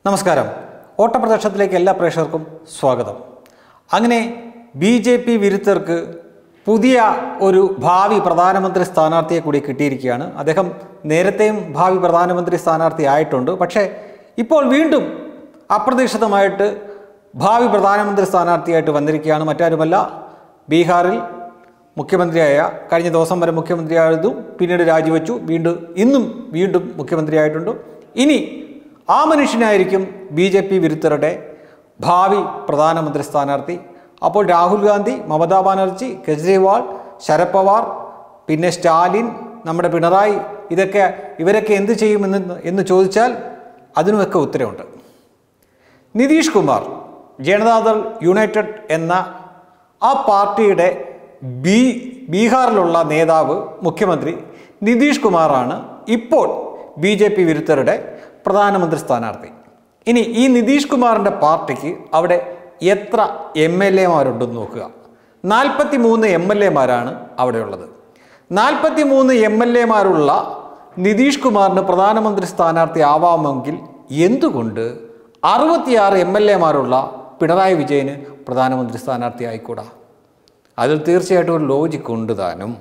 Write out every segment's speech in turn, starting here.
നമസ്കാരം ഓട്ടപ്രദർശനത്തിലേക്ക് എല്ലാ പ്രേക്ഷകർക്കും സ്വാഗതം അങ്ങനെ ബി ജെ പി വിരുദ്ധർക്ക് പുതിയ ഒരു ഭാവി പ്രധാനമന്ത്രി സ്ഥാനാർത്ഥിയെ കൂടി കിട്ടിയിരിക്കുകയാണ് അദ്ദേഹം നേരത്തെയും ഭാവി പ്രധാനമന്ത്രി സ്ഥാനാർത്ഥി ആയിട്ടുണ്ട് പക്ഷേ ഇപ്പോൾ വീണ്ടും അപ്രതീക്ഷിതമായിട്ട് ഭാവി പ്രധാനമന്ത്രി സ്ഥാനാർത്ഥിയായിട്ട് വന്നിരിക്കുകയാണ് മറ്റാരുമല്ല ബീഹാറിൽ മുഖ്യമന്ത്രിയായ കഴിഞ്ഞ ദിവസം വരെ മുഖ്യമന്ത്രിയായിരുന്നു പിന്നീട് രാജിവെച്ചു വീണ്ടും ഇന്നും വീണ്ടും മുഖ്യമന്ത്രിയായിട്ടുണ്ട് ഇനി ആ മനുഷ്യനായിരിക്കും ബി ജെ പി വിരുദ്ധരുടെ ഭാവി പ്രധാനമന്ത്രി സ്ഥാനാർത്ഥി അപ്പോൾ രാഹുൽ ഗാന്ധി മമതാ ബാനർജി കെജ്രിവാൾ ശരത് പവാർ പിന്നെ സ്റ്റാലിൻ നമ്മുടെ പിണറായി ഇതൊക്കെ ഇവരൊക്കെ എന്ത് ചെയ്യുമെന്ന് എന്ന് ചോദിച്ചാൽ അതിനുമൊക്കെ ഉത്തരവുണ്ട് നിതീഷ് കുമാർ ജനതാദൾ യുണൈറ്റഡ് എന്ന ആ പാർട്ടിയുടെ ബി ബീഹാറിലുള്ള നേതാവ് മുഖ്യമന്ത്രി നിതീഷ് കുമാറാണ് ഇപ്പോൾ ബി ജെ പി വിരുദ്ധരുടെ പ്രധാനമന്ത്രി സ്ഥാനാർത്ഥി ഇനി ഈ നിതീഷ് കുമാറിൻ്റെ പാർട്ടിക്ക് അവിടെ എത്ര എം എൽ എമാരുണ്ടെന്ന് നോക്കുക നാൽപ്പത്തി മൂന്ന് എം എൽ എമാരാണ് അവിടെയുള്ളത് നാൽപ്പത്തി മൂന്ന് എം എൽ എമാരുള്ള നിതീഷ് കുമാറിന് പ്രധാനമന്ത്രി സ്ഥാനാർത്ഥി ആവാമെങ്കിൽ എന്തുകൊണ്ട് അറുപത്തിയാറ് എം എൽ എമാരുള്ള പിണറായി വിജയന് പ്രധാനമന്ത്രി സ്ഥാനാർത്ഥി ആയിക്കൂടാ അതിൽ തീർച്ചയായിട്ടും ഒരു ലോജിക് ഉണ്ട് താനും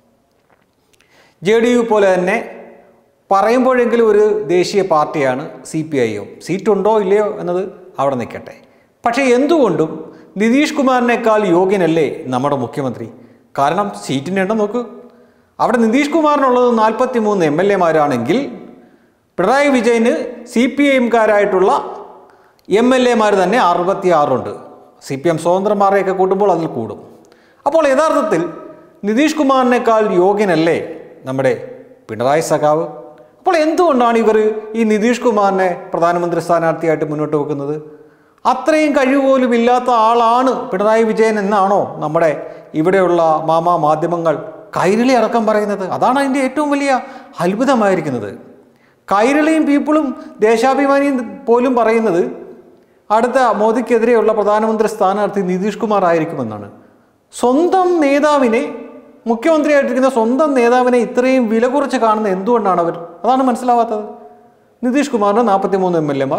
ജെ ഡി യു പോലെ തന്നെ പറയുമ്പോഴെങ്കിലും ഒരു ദേശീയ പാർട്ടിയാണ് സി പി ഐ എം സീറ്റുണ്ടോ ഇല്ലയോ എന്നത് അവിടെ നിൽക്കട്ടെ പക്ഷേ എന്തുകൊണ്ടും നിതീഷ് കുമാറിനേക്കാൾ യോഗ്യനല്ലേ നമ്മുടെ മുഖ്യമന്ത്രി കാരണം സീറ്റിൻ്റെ എണ്ണം നോക്കൂ അവിടെ നിതീഷ് കുമാറിനുള്ളത് നാൽപ്പത്തി മൂന്ന് എം എൽ എമാരാണെങ്കിൽ പിണറായി വിജയന് സി പി ഐ എംകാരായിട്ടുള്ള എം എൽ എമാർ തന്നെ അറുപത്തി ആറുണ്ട് സി പി എം സ്വതന്ത്രന്മാരെയൊക്കെ കൂട്ടുമ്പോൾ അതിൽ കൂടും അപ്പോൾ യഥാർത്ഥത്തിൽ നിതീഷ് കുമാറിനേക്കാൾ യോഗ്യനല്ലേ നമ്മുടെ പിണറായി സഖാവ് അപ്പോൾ എന്തുകൊണ്ടാണ് ഇവർ ഈ നിതീഷ് കുമാറിനെ പ്രധാനമന്ത്രി സ്ഥാനാർത്ഥിയായിട്ട് മുന്നോട്ട് വെക്കുന്നത് അത്രയും കഴിവ് പോലും ഇല്ലാത്ത ആളാണ് പിണറായി വിജയൻ എന്നാണോ നമ്മുടെ ഇവിടെയുള്ള മാമാ മാധ്യമങ്ങൾ കൈരളി അടക്കം പറയുന്നത് അതാണ് അതിൻ്റെ ഏറ്റവും വലിയ അത്ഭുതമായിരിക്കുന്നത് കൈരളിയും പീപ്പിളും ദേശാഭിമാനിയും പോലും പറയുന്നത് അടുത്ത മോദിക്കെതിരെയുള്ള പ്രധാനമന്ത്രി സ്ഥാനാർത്ഥി നിതീഷ് കുമാർ ആയിരിക്കുമെന്നാണ് സ്വന്തം നേതാവിനെ മുഖ്യമന്ത്രിയായിട്ടിരിക്കുന്ന സ്വന്തം നേതാവിനെ ഇത്രയും വില കുറച്ച് കാണുന്നത് എന്തുകൊണ്ടാണ് അവർ അതാണ് മനസ്സിലാവാത്തത് നിതീഷ് കുമാറിന് നാൽപ്പത്തി മൂന്ന് എം എൽ എമാർ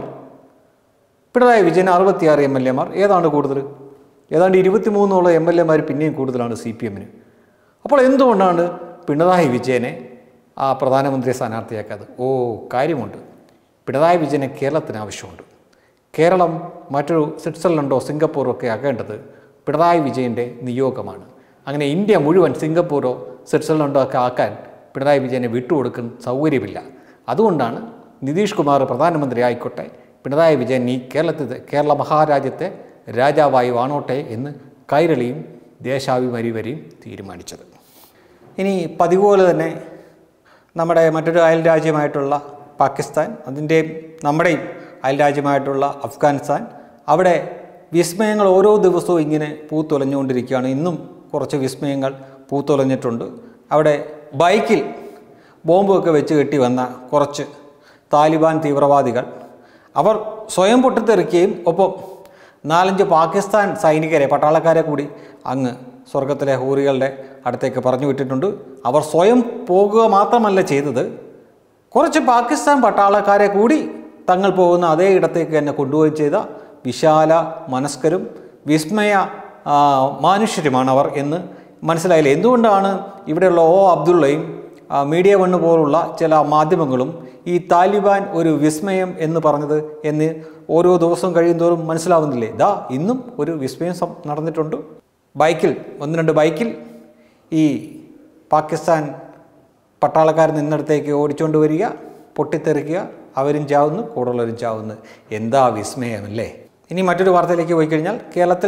പിണറായി വിജയൻ അറുപത്തിയാറ് എം എൽ എമാർ ഏതാണ് കൂടുതൽ ഏതാണ്ട് ഇരുപത്തിമൂന്നോളം എം എൽ എമാർ പിന്നെയും കൂടുതലാണ് സി പി എമ്മിന് അപ്പോൾ എന്തുകൊണ്ടാണ് പിണറായി വിജയനെ ആ പ്രധാനമന്ത്രി സ്ഥാനാർത്ഥിയാക്കാത് ഓ കാര്യമുണ്ട് പിണറായി വിജയനെ കേരളത്തിന് ആവശ്യമുണ്ട് കേരളം മറ്റൊരു സ്വിറ്റ്സർലൻഡോ സിംഗപ്പൂറോ ഒക്കെ ആക്കേണ്ടത് പിണറായി വിജയൻ്റെ നിയോഗമാണ് അങ്ങനെ ഇന്ത്യ മുഴുവൻ സിംഗപ്പൂരോ സ്വിറ്റ്സർലൻഡോ ഒക്കെ ആക്കാൻ പിണറായി വിജയനെ വിട്ടുകൊടുക്കുന്ന സൗകര്യമില്ല അതുകൊണ്ടാണ് നിതീഷ് കുമാർ പ്രധാനമന്ത്രി ആയിക്കോട്ടെ പിണറായി വിജയൻ ഈ കേരളത്തിൽ കേരള മഹാരാജ്യത്തെ രാജാവായി വാണോട്ടെ എന്ന് കൈരളിയും ദേശാഭിമാനി വരെയും തീരുമാനിച്ചത് ഇനി പതിവ് പോലെ തന്നെ നമ്മുടെ മറ്റൊരു അയൽ രാജ്യമായിട്ടുള്ള പാകിസ്ഥാൻ അതിൻ്റെയും നമ്മുടെയും അയൽ രാജ്യമായിട്ടുള്ള അഫ്ഗാനിസ്ഥാൻ അവിടെ വിസ്മയങ്ങൾ ഓരോ ദിവസവും ഇങ്ങനെ പൂത്തൊലഞ്ഞുകൊണ്ടിരിക്കുകയാണ് ഇന്നും കുറച്ച് വിസ്മയങ്ങൾ പൂത്തൊലഞ്ഞിട്ടുണ്ട് അവിടെ ബൈക്കിൽ ബോംബൊക്കെ വെച്ച് കെട്ടി വന്ന കുറച്ച് താലിബാൻ തീവ്രവാദികൾ അവർ സ്വയം പൊട്ടിത്തെറിക്കുകയും ഒപ്പം നാലഞ്ച് പാകിസ്ഥാൻ സൈനികരെ പട്ടാളക്കാരെ കൂടി അങ്ങ് സ്വർഗത്തിലെ ഹൂറികളുടെ അടുത്തേക്ക് പറഞ്ഞു വിട്ടിട്ടുണ്ട് അവർ സ്വയം പോകുക മാത്രമല്ല ചെയ്തത് കുറച്ച് പാകിസ്ഥാൻ പട്ടാളക്കാരെ കൂടി തങ്ങൾ പോകുന്ന അതേ ഇടത്തേക്ക് തന്നെ കൊണ്ടുപോവുകയും ചെയ്ത വിശാല മനസ്കരും വിസ്മയ ആ, മാനുഷ്യരുമാണ് അവർ എന്ന് മനസ്സിലായില്ല എന്തുകൊണ്ടാണ് ഇവിടെയുള്ള ഓ അബ്ദുള്ളയും ആ, മീഡിയ വണ്ണ് പോലുള്ള ചില മാധ്യമങ്ങളും ഈ താലിബാൻ ഒരു വിസ്മയം എന്ന് പറഞ്ഞത് എന്ന് ഓരോ ദിവസവും കഴിയുന്തോറും മനസ്സിലാവുന്നില്ലേ ദാ ഇന്നും ഒരു വിസ്മയം സം- നടന്നിട്ടുണ്ട് ബൈക്കിൽ ഒന്ന് രണ്ട് ബൈക്കിൽ ഈ പാകിസ്ഥാൻ പട്ടാളക്കാർ നിന്നിടത്തേക്ക് ഓടിച്ചുകൊണ്ട് വരിക പൊട്ടിത്തെറിക്കുക അവരും ചാവുന്നു കൂടുതലുള്ളവരും ചാവുന്നു എന്താ വിസ്മയമല്ലേ ഇനി മറ്റൊരു വാർത്തയിലേക്ക് പോയി കഴിഞ്ഞാൽ കേരളത്തിൽ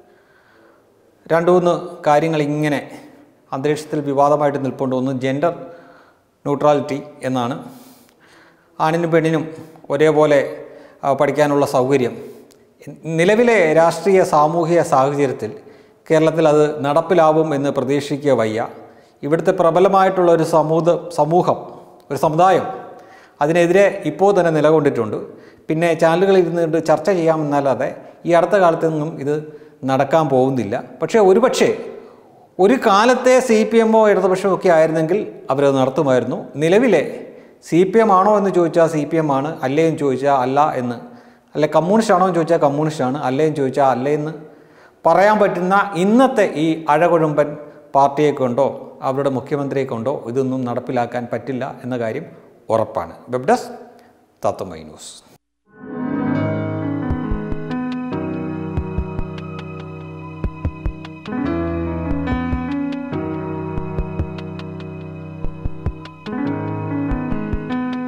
രണ്ട് മൂന്ന് കാര്യങ്ങൾ ഇങ്ങനെ അന്തരീക്ഷത്തിൽ വിവാദമായിട്ട് നിൽപ്പുണ്ട് ഒന്ന് ജെൻഡർ ന്യൂട്രാലിറ്റി എന്നാണ് ആണിനും പെണ്ണിനും ഒരേപോലെ ആ, പഠിക്കാനുള്ള സൗകര്യം നിലവിലെ രാഷ്ട്രീയ സാമൂഹിക സാഹചര്യത്തിൽ കേരളത്തിൽ അത് നടപ്പിലാവും എന്ന് പ്രതീക്ഷിക്കുക വയ്യ ഇവിടുത്തെ പ്രബലമായിട്ടുള്ള ഒരു സമൂഹ സമൂഹം ഒരു സമുദായം അതിനെതിരെ ഇപ്പോൾ തന്നെ നിലകൊണ്ടിട്ടുണ്ട് പിന്നെ ചാനലുകളിൽ ഇരുന്നുകൊണ്ട് ചർച്ച ചെയ്യാമെന്നല്ലാതെ ഈ അടുത്ത കാലത്തൊന്നും ഇത് നടക്കാൻ പോകുന്നില്ല പക്ഷേ ഒരുപക്ഷേ ഒരു കാലത്തെ സി പി എമ്മോ ഇടതുപക്ഷമോ ഒക്കെ ആയിരുന്നെങ്കിൽ അവരത് നടത്തുമായിരുന്നു നിലവിലെ സി പി എം ആണോ എന്ന് ചോദിച്ചാൽ സി പി എം ആണ് അല്ലേ എന്ന് ചോദിച്ചാൽ അല്ല എന്ന് അല്ലെ കമ്മ്യൂണിസ്റ്റ് ആണോ എന്ന് ചോദിച്ചാൽ കമ്മ്യൂണിസ്റ്റ് ആണ് അല്ലേ എന്ന് ചോദിച്ചാൽ അല്ലേ എന്ന് പറയാൻ പറ്റുന്ന ഇന്നത്തെ ഈ അഴകൊഴുമ്പൻ പാർട്ടിയെ കൊണ്ടോ അവരുടെ മുഖ്യമന്ത്രിയെ കൊണ്ടോ ഇതൊന്നും നടപ്പിലാക്കാൻ പറ്റില്ല എന്ന കാര്യം ഉറപ്പാണ് വെബ് ഡെസ്ക് തത്വമൈ ന്യൂസ്